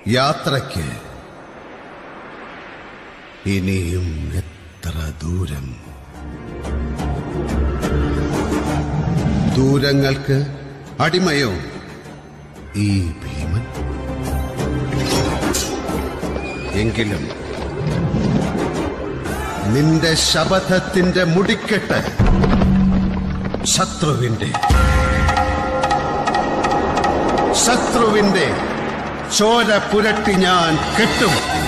യാത്രയ്ക്ക് ഇനിയും എത്ര ദൂരം ദൂരങ്ങൾക്ക് അടിമയോ ഈ ഭീമൻ എങ്കിലും നിന്റെ ശപഥത്തിന്റെ മുടിക്കെട്ട് ശത്രുവിന്റെ ശത്രുവിന്റെ ചോര പുരട്ടി ഞാൻ കെട്ടും